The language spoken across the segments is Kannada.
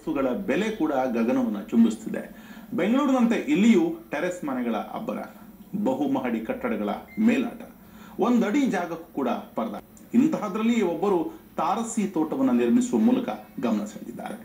ವಸ್ತುಗಳ ಬೆಲೆ ಕೂಡ ಗಗನವನ್ನು ಚುಂಬಿಸುತ್ತಿದೆ ಬೆಂಗಳೂರಿನಂತೆ ಇಲ್ಲಿಯೂ ಟೆರೆಸ್ ಮನೆಗಳ ಅಬ್ಬರ ಬಹುಮಹಡಿ ಕಟ್ಟಡಗಳ ಮೇಲಾಟ ಒಂದಡಿ ಜಾಗಕ್ಕೂ ಕೂಡ ಪರದಾಟ ಇಂತಹದ್ರಲ್ಲಿ ಒಬ್ಬರು ತಾರಸಿ ತೋಟವನ್ನು ನಿರ್ಮಿಸುವ ಮೂಲಕ ಗಮನ ಸೆಳೆದಿದ್ದಾರೆ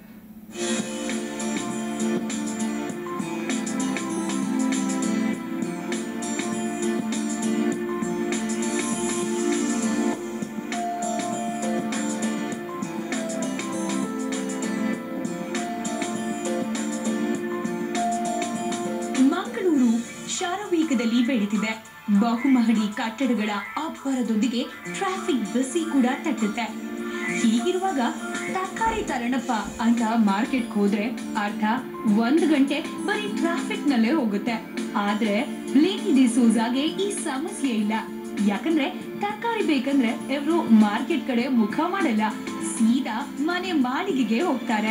ಮಂಗಳೂರು ಶಾರವೀಕದಲ್ಲಿ ಬೆಳೀತಿದೆ ಬಹುಮಹಡಿ ಕಟ್ಟಡಗಳ ಅಬ್ಬರದೊಂದಿಗೆ ಟ್ರಾಫಿಕ್ ಬಿಸಿ ಕೂಡ ತಟ್ಟುತ್ತೆ ಹೀಗಿರುವಾಗ ತರಕಾರಿ ತರಣಪ್ಪ ಅಂತ ಮಾರ್ಕೆಟ್ ಹೋದ್ರೆ ಅರ್ಧ ಒಂದ್ ಗಂಟೆ ಬರೀ ಟ್ರಾಫಿಕ್ ನಲ್ಲೇ ಹೋಗುತ್ತೆ ಆದ್ರೆ ಲೇನಿ ಡಿಸೋಜಾಗೆ ಈ ಸಮಸ್ಯೆ ಇಲ್ಲ ಯಾಕಂದ್ರೆ ತರಕಾರಿ ಬೇಕಂದ್ರೆ ಇವರು ಮಾರ್ಕೆಟ್ ಕಡೆ ಮುಖ ಮಾಡಲ್ಲ ಸೀದಾ ಮನೆ ಮಾಳಿಗೆಗೆ ಹೋಗ್ತಾರೆ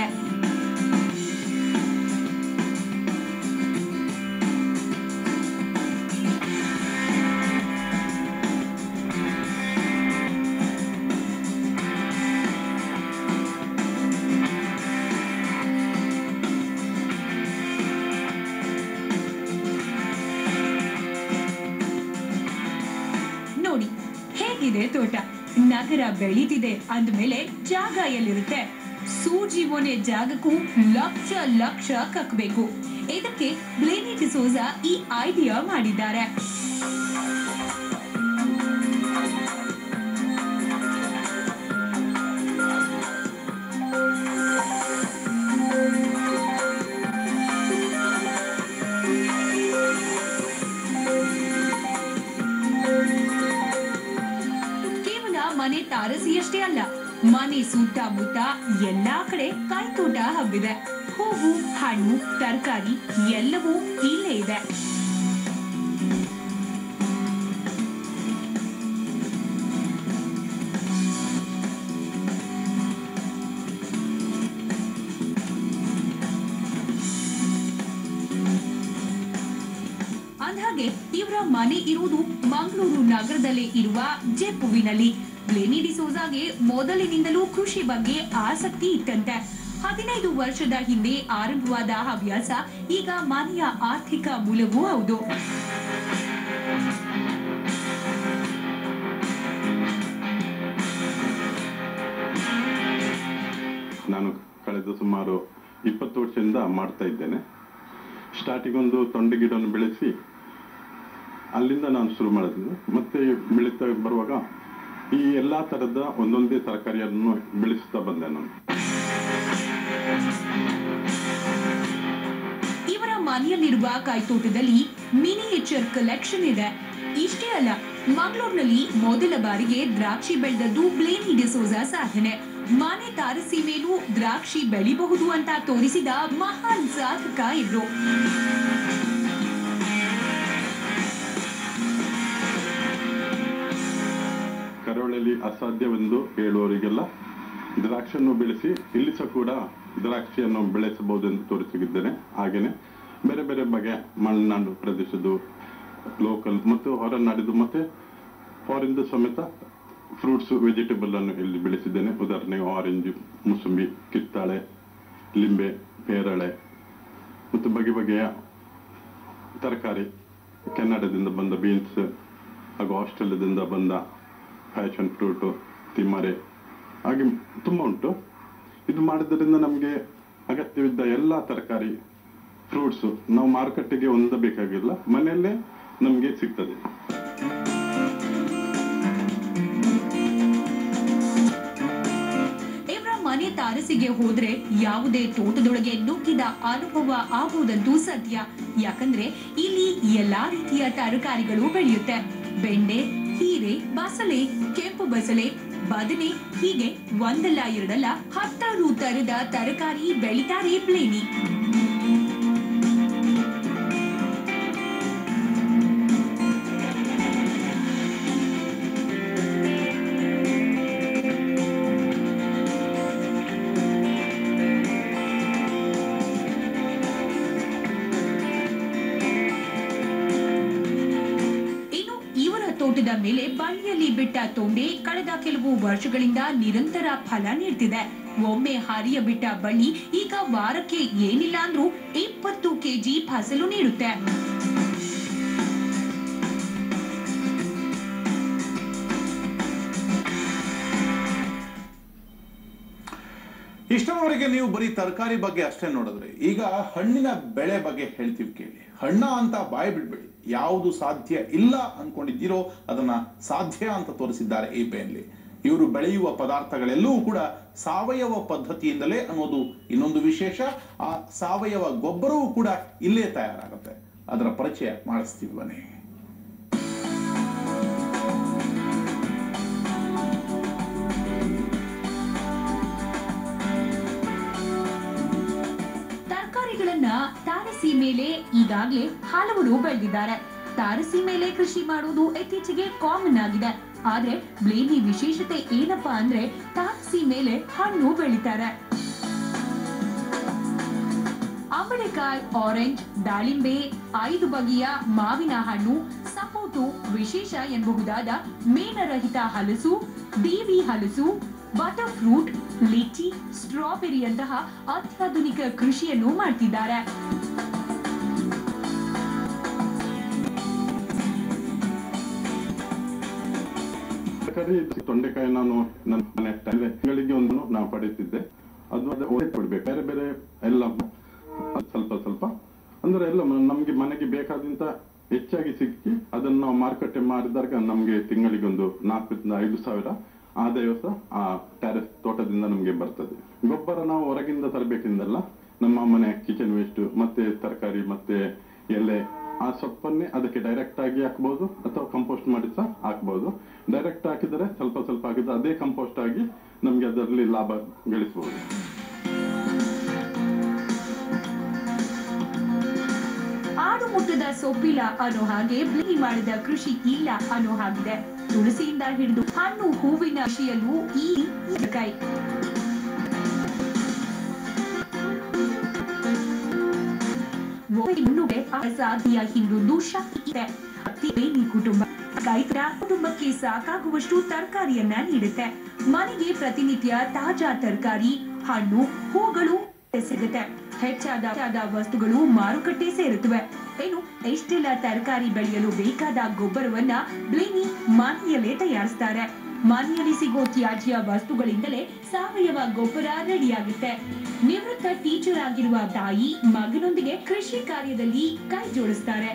ನೋಡಿ ಹೇಗಿದೆ ತೋಟ ನಗರ ಬೆಳೀತಿದೆ ಅಂದ್ಮೇಲೆ ಜಾಗ ಎಲ್ಲಿರುತ್ತೆ ಸೂಜಿ ಮೊನೆ ಜಾಗಕ್ಕೂ ಲಕ್ಷ ಲಕ್ಷ ಕಕ್ಬೇಕು ಇದಕ್ಕೆ ಬ್ಲೇನಿ ಡಿಸೋಜಾ ಈ ಐಡಿಯಾ ಮಾಡಿದ್ದಾರೆ ಕೇವಲ ಮನೆ ತಾರಸಿಯಷ್ಟೇ ಅಲ್ಲ ಮನೆ ಸುತ್ತಮುತ್ತ ಎಲ್ಲಾ ಕಡೆ ಕೈತೋಟ ಹಬ್ಬಿದೆ ಹೂವು ಹಣ್ಣು ತರಕಾರಿ ಎಲ್ಲವೂ ಇಲ್ಲೇ ಇದೆ ಅಂದ್ಹಾಗೆ ಇವರ ಮನೆ ಇರುವುದು ಮಂಗಳೂರು ನಗರದಲ್ಲೇ ಇರುವ ಜೆಪ್ಪುವಿನಲ್ಲಿ ಲೆನಿ ಡಿಸೋಜಾಗೆ ಮೊದಲಿನಿಂದಲೂ ಕೃಷಿ ಬಗ್ಗೆ ಆಸಕ್ತಿ ಇತ್ತಂತೆ ಹದಿನೈದು ವರ್ಷದ ಹಿಂದೆ ಆರಂಭವಾದ ಹವ್ಯಾಸ ಈಗ ಮನೆಯ ಆರ್ಥಿಕ ಮೂಲವೂ ಹೌದು ನಾನು ಕಳೆದ ಸುಮಾರು ಇಪ್ಪತ್ತು ವರ್ಷದಿಂದ ಮಾಡ್ತಾ ಇದ್ದೇನೆ ಸ್ಟಾರ್ಟಿಂಗ್ ಒಂದು ತೊಂಡೆ ಗಿಡವನ್ನು ಬೆಳೆಸಿ ಅಲ್ಲಿಂದ ನಾನು ಶುರು ಮಾಡಿದ್ದೆ ಮತ್ತೆ ಬೆಳೀತಾ ಬರುವಾಗ ಈ ಎಲ್ಲಾ ತರದ ಒಂದೊಂದೇ ತರಕಾರಿಯನ್ನು ಬೆಳೆಸ್ತಾ ಬಂದೆ ನಾನು ಇವರ ಮನೆಯಲ್ಲಿರುವ ಕೈತೋಟದಲ್ಲಿ ಮಿನಿಯೇಚರ್ ಕಲೆಕ್ಷನ್ ಇದೆ ಇಷ್ಟೇ ಅಲ್ಲ ಮಂಗಳೂರಿನಲ್ಲಿ ಮೊದಲ ಬಾರಿಗೆ ದ್ರಾಕ್ಷಿ ಬೆಳೆದದ್ದು ಬ್ಲೇನಿ ಡಿಸೋಜಾ ಸಾಧನೆ ಮನೆ ತಾರಸಿ ಮೇಲೂ ದ್ರಾಕ್ಷಿ ಬೆಳಿಬಹುದು ಅಂತ ತೋರಿಸಿದ ಮಹಾನ್ ಸಾಧಕ ಇದ್ರು ಕರಾವಳಿಯಲ್ಲಿ ಅಸಾಧ್ಯವೆಂದು ಹೇಳುವವರಿಗೆಲ್ಲ ದ್ರಾಕ್ಷಿಯನ್ನು ಬೆಳೆಸಿ ಇಲ್ಲಿ ಸಹ ಕೂಡ ದ್ರಾಕ್ಷಿಯನ್ನು ಬೆಳೆಸಬಹುದು ಎಂದು ತೋರಿಸಿದ್ದೇನೆ ಹಾಗೇನೆ ಬೇರೆ ಬೇರೆ ಬಗೆಯ ಮಲೆನಾಡು ಪ್ರದೇಶದ್ದು ಲೋಕಲ್ ಮತ್ತು ಹೊರನಾಡಿದ್ದು ಮತ್ತೆ ಫಾರಿನ್ದು ಸಮೇತ ಫ್ರೂಟ್ಸ್ ವೆಜಿಟೇಬಲ್ ಅನ್ನು ಇಲ್ಲಿ ಬೆಳೆಸಿದ್ದೇನೆ ಉದಾಹರಣೆಗೆ ಆರೆಂಜ್ ಮುಸುಂಬಿ ಕಿತ್ತಾಳೆ ಲಿಂಬೆ ಪೇರಳೆ ಮತ್ತು ಬಗೆ ಬಗೆಯ ತರಕಾರಿ ಕೆನಡಾದಿಂದ ಬಂದ ಬೀನ್ಸ್ ಹಾಗೂ ಆಸ್ಟ್ರೇಲಿಯಾದಿಂದ ಬಂದ ಫ್ಯಾಷನ್ ಫ್ರೂಟು ತಿಮ್ಮರೆ ಹಾಗೆ ತುಂಬ ಉಂಟು ಇದು ಮಾಡಿದ್ದರಿಂದ ನಮಗೆ ಅಗತ್ಯವಿದ್ದ ಎಲ್ಲ ತರಕಾರಿ ಫ್ರೂಟ್ಸು ನಾವು ಮಾರುಕಟ್ಟೆಗೆ ಹೊಂದಬೇಕಾಗಿಲ್ಲ ಮನೆಯಲ್ಲೇ ನಮಗೆ ಸಿಗ್ತದೆ ಇವರ ಮನೆ ತಾರಸಿಗೆ ಹೋದ್ರೆ ಯಾವುದೇ ತೋಟದೊಳಗೆ ನುಗ್ಗಿದ ಅನುಭವ ಆಗುವುದಂತೂ ಸತ್ಯ ಯಾಕಂದ್ರೆ ಇಲ್ಲಿ ಎಲ್ಲಾ ರೀತಿಯ ತರಕಾರಿಗಳು ಬೆಳೆಯುತ್ತೆ ಬೆಂಡೆ ಹೀರೆ ಬಸಳೆ ಕೆಂಪು ಬಸಳೆ ಬದನೆ ಹೀಗೆ ಒಂದಲ್ಲ ಎರಡಲ್ಲ ಹತ್ತಾರು ತರದ ತರಕಾರಿ ಬೆಳಿತಾರೆ ಪ್ಲೇನಿ ಇನ್ನು ಇವರ ತೋಟದ ಮೇಲೆ ಬಳ್ಳಿಯಲ್ಲಿ ಬಿಟ್ಟ ತೊಂಡೆ ಕಳೆದ ಕೆಲವು ವರ್ಷಗಳಿಂದ ನಿರಂತರ ಫಲ ನೀಡ್ತಿದೆ ಒಮ್ಮೆ ಹರಿಯ ಬಿಟ್ಟ ಬಳ್ಳಿ ಈಗ ವಾರಕ್ಕೆ ಏನಿಲ್ಲ ಅಂದ್ರೂ ಇಪ್ಪತ್ತು ಕೆಜಿ ಫಸಲು ನೀಡುತ್ತೆ ಇಷ್ಟರವರೆಗೆ ನೀವು ಬರೀ ತರಕಾರಿ ಬಗ್ಗೆ ಅಷ್ಟೇ ನೋಡಿದ್ರಿ ಈಗ ಹಣ್ಣಿನ ಬೆಳೆ ಬಗ್ಗೆ ಹೇಳ್ತೀವಿ ಕೇಳಿ ಹಣ್ಣ ಅಂತ ಬಾಯಿ ಬಿಡ್ಬೇಡಿ ಯಾವುದು ಸಾಧ್ಯ ಇಲ್ಲ ಅನ್ಕೊಂಡಿದ್ದೀರೋ ಅದನ್ನ ಸಾಧ್ಯ ಅಂತ ತೋರಿಸಿದ್ದಾರೆ ಈ ಬೆಯಲ್ಲಿ ಇವರು ಬೆಳೆಯುವ ಪದಾರ್ಥಗಳೆಲ್ಲವೂ ಕೂಡ ಸಾವಯವ ಪದ್ಧತಿಯಿಂದಲೇ ಅನ್ನೋದು ಇನ್ನೊಂದು ವಿಶೇಷ ಆ ಸಾವಯವ ಗೊಬ್ಬರವೂ ಕೂಡ ಇಲ್ಲೇ ತಯಾರಾಗುತ್ತೆ ಅದರ ಪರಿಚಯ ಮಾಡಿಸ್ತೀವಿ ಬನ್ನಿ ತರಕಾರಿಗಳನ್ನ ತಾರಸಿ ಮೇಲೆ ಈಗಾಗ್ಲೇ ಹಲವರು ಬೆಳೆದಿದ್ದಾರೆ ತಾರಸಿ ಮೇಲೆ ಕೃಷಿ ಮಾಡುವುದು ಇತ್ತೀಚೆಗೆ ಕಾಮನ್ ಆಗಿದೆ ಆದ್ರೆ ಬ್ಲೇನಿ ವಿಶೇಷತೆ ಏನಪ್ಪಾ ಅಂದ್ರೆ ತಾರಸಿ ಮೇಲೆ ಹಣ್ಣು ಬೆಳಿತಾರೆ ಅಂಬಳೆಕಾಯಿ ಆರೆಂಜ್ ದಾಳಿಂಬೆ ಐದು ಬಗೆಯ ಮಾವಿನ ಹಣ್ಣು ಸಪೋಟು ವಿಶೇಷ ಎನ್ನಬಹುದಾದ ಮೇಣರಹಿತ ಹಲಸು ದೇವಿ ಹಲಸು ಬಟರ್ ಫ್ರೂಟ್ ಲಿಚಿ ಸ್ಟ್ರಾಬೆರಿಯಂತಹ ಅತ್ಯಾಧುನಿಕ ಕೃಷಿಯನ್ನು ಮಾಡ್ತಿದ್ದಾರೆ ತರಕಾರಿ ತೊಂಡೆಕಾಯಿ ನಾನು ನನ್ನ ಮನೆ ಟೈಲೆ ತಿಂಗಳಿಗೆ ಒಂದು ನಾನು ಪಡೀತಿದ್ದೆ ಅದು ಅದು ಒಳ್ಳೆ ಕೊಡ್ಬೇಕು ಬೇರೆ ಬೇರೆ ಎಲ್ಲ ಅದ್ ಸ್ವಲ್ಪ ಸ್ವಲ್ಪ ಅಂದ್ರೆ ಎಲ್ಲ ಮ- ನಮ್ಗೆ ಮನೆಗೆ ಬೇಕಾದಂತ ಹೆಚ್ಚಾಗಿ ಸಿಕ್ಕಿ ಅದನ್ನ ನಾವು ಮಾರುಕಟ್ಟೆ ಮಾರಿದಾಗ ನಮ್ಗೆ ತಿಂಗಳಿಗೊಂದು ನಾಲ್ಕರಿಂದ ಐದು ಸಾವಿರ ಆದಾಯ ಸಹ ಆ ಟ್ಯಾರೆಸ್ ತೋಟದಿಂದ ನಮ್ಗೆ ಬರ್ತದೆ ಗೊಬ್ಬರ ನಾವು ಹೊರಗಿಂದ ತರಬೇಕಿಂದಲ್ಲ ನಮ್ಮ ಮನೆ ಕಿಚನ್ ವೇಸ್ಟ್ ಮತ್ತೆ ತರಕಾರಿ ಮತ್ತೆ ಎಲೆ ಆ ಸೊಪ್ಪನ್ನೇ ಅದಕ್ಕೆ ಡೈರೆಕ್ಟ್ ಆಗಿ ಹಾಕ್ಬೋದು ಅಥವಾ ಕಂಪೋಸ್ಟ್ ಮಾಡಿ ಸಹ ಹಾಕ್ಬೋದು ಡೈರೆಕ್ಟ್ ಹಾಕಿದರೆ ಸ್ವಲ್ಪ ಸ್ವಲ್ಪ ಹಾಕಿದ್ರೆ ಅದೇ ಕಂಪೋಸ್ಟ್ ಆಗಿ ನಮ್ಗೆ ಅದರಲ್ಲಿ ಲಾಭ ಗಳಿಸಬಹುದು ಆಡು ಮುಟ್ಟದ ಸೊಪ್ಪಿಲ್ಲ ಅನ್ನೋ ಹಾಗೆ ಬಿಳಿ ಮಾಡಿದ ಕೃಷಿ ಇಲ್ಲ ಅನ್ನೋ ಹಾಗಿದೆ ತುಳಸಿಯಿಂದ ಹಿಡಿದು ಹಣ್ಣು ಹೂವಿನ ಕೃಷಿಯಲ್ಲೂ ಈ ಕೈ ಮುನ್ನುಗೆ ಅಸಾಧ್ಯ ಹಿಂದೊಂದು ಶಕ್ತಿ ಇದೆ ಅತಿ ಬೇನಿ ಕುಟುಂಬ ರೈತರ ಕುಟುಂಬಕ್ಕೆ ಸಾಕಾಗುವಷ್ಟು ತರಕಾರಿಯನ್ನ ನೀಡುತ್ತೆ ಮನೆಗೆ ಪ್ರತಿನಿತ್ಯ ತಾಜಾ ತರಕಾರಿ ಹಣ್ಣು ಹೂಗಳು ಸಿಗುತ್ತೆ ಹೆಚ್ಚಾದ ಹೆಚ್ಚಾದ ವಸ್ತುಗಳು ಮಾರುಕಟ್ಟೆ ಸೇರುತ್ತವೆ ಏನು ಎಷ್ಟೆಲ್ಲ ತರಕಾರಿ ಬೆಳೆಯಲು ಬೇಕಾದ ಗೊಬ್ಬರವನ್ನ ಬ್ಲೇನಿ ಮನೆಯಲ್ಲೇ ತಯಾರಿಸ್ತಾರೆ ಮನೆಯಲ್ಲಿ ಸಿಗೋ ತ್ಯಾಜ್ಯ ವಸ್ತುಗಳಿಂದಲೇ ಸಾವಯವ ಗೊಬ್ಬರ ರೆಡಿಯಾಗುತ್ತೆ ನಿವೃತ್ತ ಟೀಚರ್ ಆಗಿರುವ ತಾಯಿ ಮಗನೊಂದಿಗೆ ಕೃಷಿ ಕಾರ್ಯದಲ್ಲಿ ಕೈ ಜೋಡಿಸ್ತಾರೆ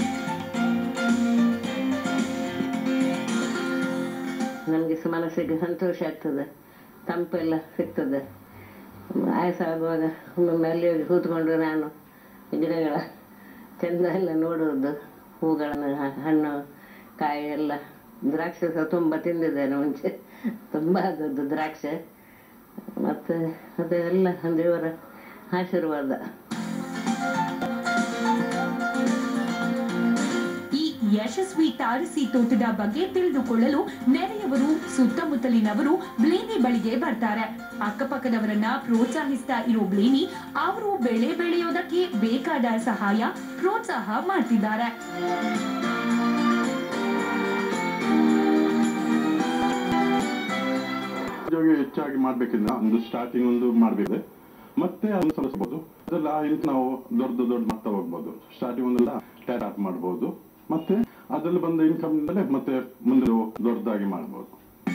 ನಮಗೆ ಮನಸ್ಸಿಗೆ ಸಂತೋಷ ಆಗ್ತದೆ ತಂಪೆಲ್ಲ ಸಿಗ್ತದೆ ಆಯಾಸ ಆಗುವಾಗ ಒಮ್ಮೊಮ್ಮೆ ಅಲ್ಲಿ ಹೋಗಿ ಕೂತ್ಕೊಂಡು ನಾನು ಗಿಡಗಳ ಚೆಂದ ಎಲ್ಲ ನೋಡುವುದು ಹೂಗಳನ್ನು ಹ- ಹಣ್ಣು ಕಾಯಿ ಎಲ್ಲ ದ್ರಾಕ್ಷಿ ಸಹ ತುಂಬ ತಿಂದಿದ್ದೇನೆ ಮುಂಚೆ ತುಂಬ ಆದದ್ದು ದ್ರಾಕ್ಷೆ ಮತ್ತು ಅದೆಲ್ಲ ದೇವರ ಆಶೀರ್ವಾದ ಈ ಯಶಸ್ವಿ ತಾರಸಿ ತೋಟದ ಬಗ್ಗೆ ತಿಳಿದುಕೊಳ್ಳಲು ನೆರೆಯವರು ಸುತ್ತಮುತ್ತಲಿನವರು ಬ್ಲೇನಿ ಬಳಿಗೆ ಬರ್ತಾರೆ ಅಕ್ಕಪಕ್ಕದವರನ್ನ ಪ್ರೋತ್ಸಾಹಿಸ್ತಾ ಇರೋ ಬ್ಲೇನಿ ಅವರು ಬೆಳೆ ಬೆಳೆಯೋದಕ್ಕೆ ಬೇಕಾದ ಸಹಾಯ ಪ್ರೋತ್ಸಾಹ ಮಾಡ್ತಿದ್ದಾರೆ ಉದ್ಯೋಗ ಹೆಚ್ಚಾಗಿ ಮಾಡ್ಬೇಕಿದ್ರೆ ಒಂದು ಸ್ಟಾರ್ಟಿಂಗ್ ಒಂದು ಮಾಡ್ಬೇಕು ಮತ್ತೆ ಅದನ್ನು ಸಲ್ಲಿಸಬಹುದು ಅದೆಲ್ಲ ಇಂತ ನಾವು ದೊಡ್ಡ ದೊಡ್ಡ ಮಾಡ್ತಾ ಹೋಗ್ಬೋದು ಸ್ಟಾರ್ಟಿಂಗ್ ಒಂದೆಲ್ಲ ಸ್ಟಾರ್ಟ್ ಮಾಡ್ಬೋದು ಮತ್ತೆ ಅದ್ರಲ್ಲಿ ಬಂದ ಇನ್ಕಮ್ ಇಂದಲೇ ಮತ್ತೆ ಮುಂದೆ ದೊಡ್ಡದಾಗಿ ಮಾಡ್ಬೋದು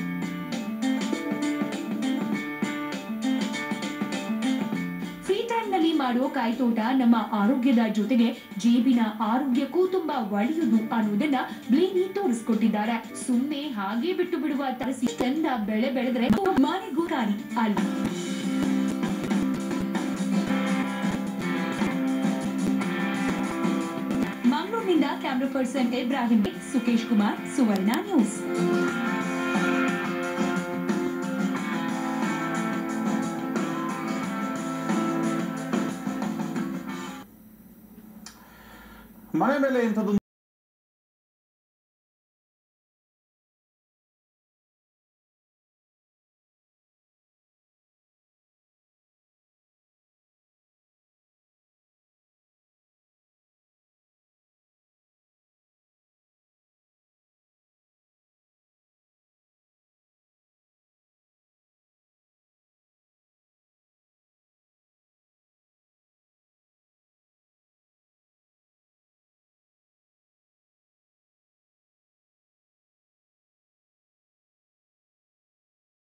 ಫ್ರೀ ಟೈಮ್ ನಲ್ಲಿ ಮಾಡೋ ಕಾಯ್ತೋಟ ನಮ್ಮ ಆರೋಗ್ಯದ ಜೊತೆಗೆ ಜೇಬಿನ ಆರೋಗ್ಯಕ್ಕೂ ತುಂಬಾ ಒಳ್ಳೆಯದು ಅನ್ನೋದನ್ನ ಬ್ಲೇನಿ ತೋರಿಸ್ಕೊಟ್ಟಿದ್ದಾರೆ ಸುಮ್ನೆ ಹಾಗೆ ಬಿಟ್ಟು ಬಿಡುವ ತರಸಿ ಚಂದ ಬೆಳೆ ಬೆಳೆದ್ರೆ ಮನೆಗೂ ಕಾರಿ ಅಲ್ಲ ಮಂಗಳೂರಿನಿಂದ camera person Ibrahim Sukesh Kumar Suvarna news ಮನೆ ಮೇಲೆ ಇಂಥದ್ದು